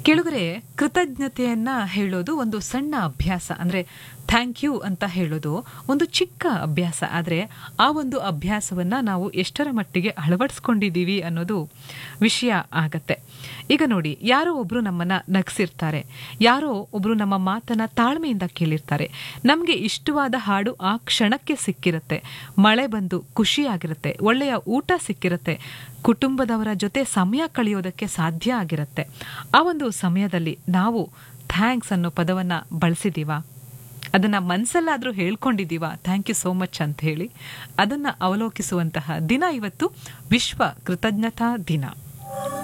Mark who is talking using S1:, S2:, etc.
S1: ಕೆಳಗರೆ ಕೃತಜ್ಞತೆಯನ್ನ ಹೇಳೋದು ಒಂದು ಸಣ್ಣ ಅಭ್ಯಾಸ ಅಂದ್ರೆ ಥ್ಯಾಂಕ್ ಯು ಅಂತ ಹೇಳೋದು ಒಂದು ಚಿಕ್ಕ ಅಭ್ಯಾಸ ಆದರೆ ಆ ಒಂದು ಅಭ್ಯಾಸವನ್ನ ನಾವು ಎಷ್ಟರ ಮಟ್ಟಿಗೆ ಅಳವಡಿಸ್ಕೊಂಡಿದ್ದೀವಿ ಅನ್ನೋದು ವಿಷಯ ಆಗತ್ತೆ ಈಗ ನೋಡಿ ಯಾರೋ ಒಬ್ರು ನಮ್ಮನ್ನ ನಗ್ಸಿರ್ತಾರೆ ಯಾರೋ ಒಬ್ರು ನಮ್ಮ ಮಾತನ್ನ ತಾಳ್ಮೆಯಿಂದ ಕೇಳಿರ್ತಾರೆ ನಮಗೆ ಇಷ್ಟವಾದ ಹಾಡು ಆ ಕ್ಷಣಕ್ಕೆ ಸಿಕ್ಕಿರುತ್ತೆ ಮಳೆ ಬಂದು ಖುಷಿಯಾಗಿರುತ್ತೆ ಒಳ್ಳೆಯ ಊಟ ಸಿಕ್ಕಿರುತ್ತೆ ಕುಟುಂಬದವರ ಜೊತೆ ಸಮಯ ಕಳೆಯೋದಕ್ಕೆ ಸಾಧ್ಯ ಆಗಿರುತ್ತೆ ಆ ಒಂದು ಸಮಯದಲ್ಲಿ ನಾವು ಥ್ಯಾಂಕ್ಸ್ ಅನ್ನೋ ಪದವನ್ನ ಬಳಸಿದೀವಾ ಅದನ್ನ ಮನಸ್ಸಲ್ಲಾದ್ರೂ ಹೇಳ್ಕೊಂಡಿದ್ದೀವಾ ಥ್ಯಾಂಕ್ ಯು ಸೋ ಮಚ್ ಅಂತ ಹೇಳಿ ಅದನ್ನ ಅವಲೋಕಿಸುವಂತಹ ದಿನ ಇವತ್ತು ವಿಶ್ವ ಕೃತಜ್ಞತಾ ದಿನ